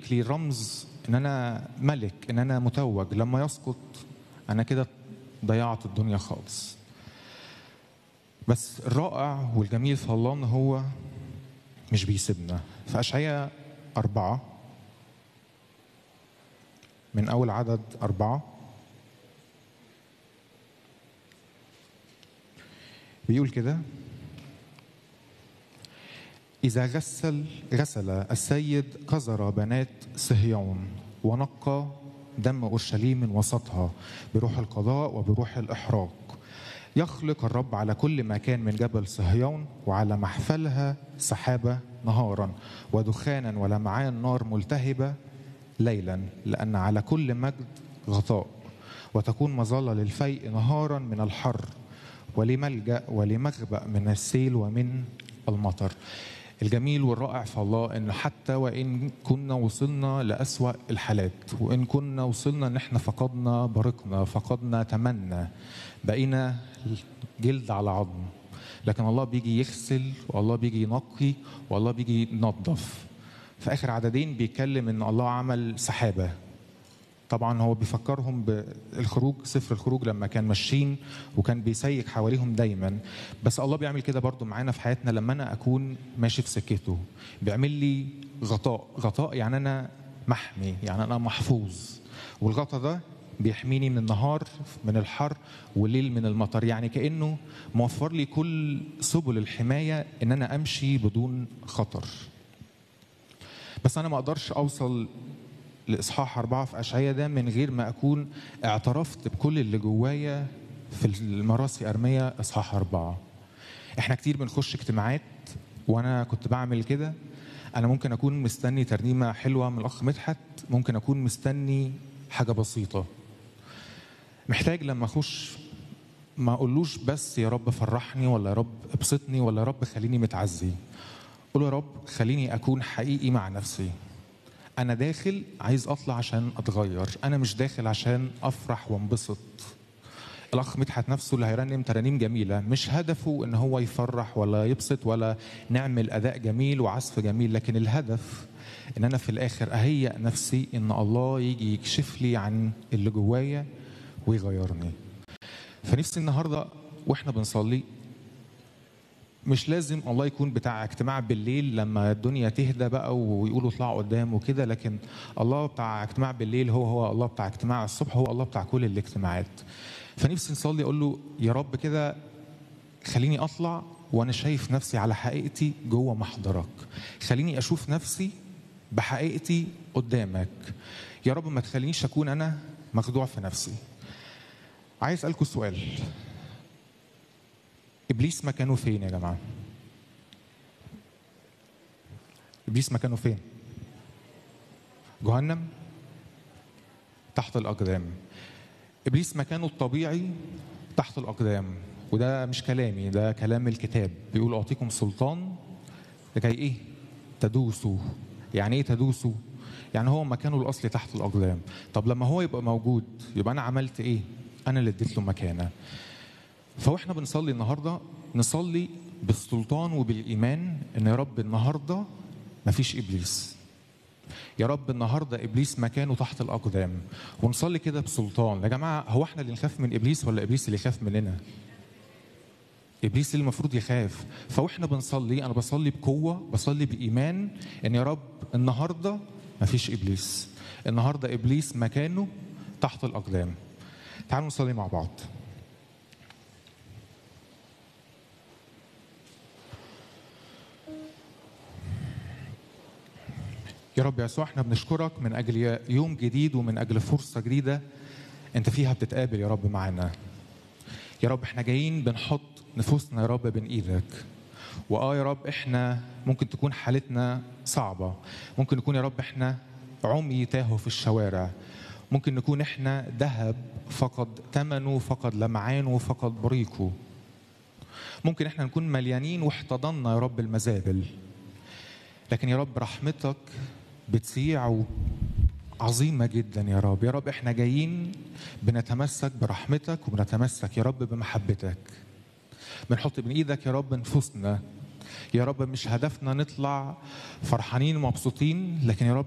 سيمبوليكلي رمز ان انا ملك ان انا متوج لما يسقط انا كده ضيعت الدنيا خالص بس الرائع والجميل في الله ان هو مش بيسيبنا في اشعياء أربعة من أول عدد أربعة بيقول كده إذا غسل غسل السيد قذر بنات صهيون ونقى دم أورشليم من وسطها بروح القضاء وبروح الإحراق يخلق الرب على كل مكان من جبل صهيون وعلى محفلها سحابة نهارا ودخانا ولمعان نار ملتهبة ليلا لأن على كل مجد غطاء وتكون مظلة للفيء نهارا من الحر ولملجأ ولمخبأ من السيل ومن المطر الجميل والرائع في الله ان حتى وان كنا وصلنا لاسوا الحالات وان كنا وصلنا ان احنا فقدنا بريقنا فقدنا تمنا بقينا جلد على عظم لكن الله بيجي يغسل والله بيجي ينقي والله بيجي ينظف في اخر عددين بيتكلم ان الله عمل سحابه طبعا هو بيفكرهم بالخروج سفر الخروج لما كان ماشيين وكان بيسيك حواليهم دايما بس الله بيعمل كده برضو معانا في حياتنا لما انا اكون ماشي في سكته بيعمل لي غطاء غطاء يعني انا محمي يعني انا محفوظ والغطاء ده بيحميني من النهار من الحر والليل من المطر يعني كانه موفر لي كل سبل الحمايه ان انا امشي بدون خطر بس انا ما اقدرش اوصل لاصحاح اربعه في اشعياء ده من غير ما اكون اعترفت بكل اللي جوايا في المراسي ارميه اصحاح اربعه. احنا كتير بنخش اجتماعات وانا كنت بعمل كده انا ممكن اكون مستني ترنيمه حلوه من الاخ مدحت ممكن اكون مستني حاجه بسيطه. محتاج لما اخش ما اقولوش بس يا رب فرحني ولا يا رب ابسطني ولا يا رب خليني متعزي. قول يا رب خليني اكون حقيقي مع نفسي. انا داخل عايز اطلع عشان اتغير انا مش داخل عشان افرح وانبسط الاخ مدحت نفسه اللي هيرنم ترانيم جميله مش هدفه ان هو يفرح ولا يبسط ولا نعمل اداء جميل وعزف جميل لكن الهدف ان انا في الاخر اهيئ نفسي ان الله يجي يكشف لي عن اللي جوايا ويغيرني فنفسي النهارده واحنا بنصلي مش لازم الله يكون بتاع اجتماع بالليل لما الدنيا تهدى بقى ويقولوا اطلعوا قدام وكده لكن الله بتاع اجتماع بالليل هو هو الله بتاع اجتماع الصبح هو الله بتاع كل الاجتماعات فنفسي نصلي اقول له يا رب كده خليني اطلع وانا شايف نفسي على حقيقتي جوه محضرك خليني اشوف نفسي بحقيقتي قدامك يا رب ما تخلينيش اكون انا مخدوع في نفسي عايز اسالكم سؤال ابليس مكانه فين يا جماعه ابليس مكانه فين جهنم تحت الاقدام ابليس مكانه الطبيعي تحت الاقدام وده مش كلامي ده كلام الكتاب بيقول اعطيكم سلطان لكي ايه تدوسوا يعني ايه تدوسوا يعني هو مكانه الاصلي تحت الاقدام طب لما هو يبقى موجود يبقى انا عملت ايه انا اللي اديت له مكانه فواحنا بنصلي النهارده نصلي بالسلطان وبالايمان ان يا رب النهارده مفيش ابليس يا رب النهارده ابليس مكانه تحت الاقدام ونصلي كده بسلطان يا جماعه هو احنا اللي نخاف من ابليس ولا ابليس اللي يخاف مننا ابليس اللي المفروض يخاف فواحنا بنصلي انا بصلي بقوه بصلي بايمان ان يا رب النهارده مفيش ابليس النهارده ابليس مكانه تحت الاقدام تعالوا نصلي مع بعض يا رب يسوع احنا بنشكرك من اجل يوم جديد ومن اجل فرصه جديده انت فيها بتتقابل يا رب معانا يا رب احنا جايين بنحط نفوسنا يا رب بين ايدك واه يا رب احنا ممكن تكون حالتنا صعبه ممكن نكون يا رب احنا عمي تاهوا في الشوارع ممكن نكون احنا ذهب فقد ثمنه فقد لمعانه فقد بريقه ممكن احنا نكون مليانين واحتضنا يا رب المزابل لكن يا رب رحمتك بتسيع عظيمة جدا يا رب يا رب احنا جايين بنتمسك برحمتك وبنتمسك يا رب بمحبتك بنحط بين ايدك يا رب نفوسنا يا رب مش هدفنا نطلع فرحانين ومبسوطين لكن يا رب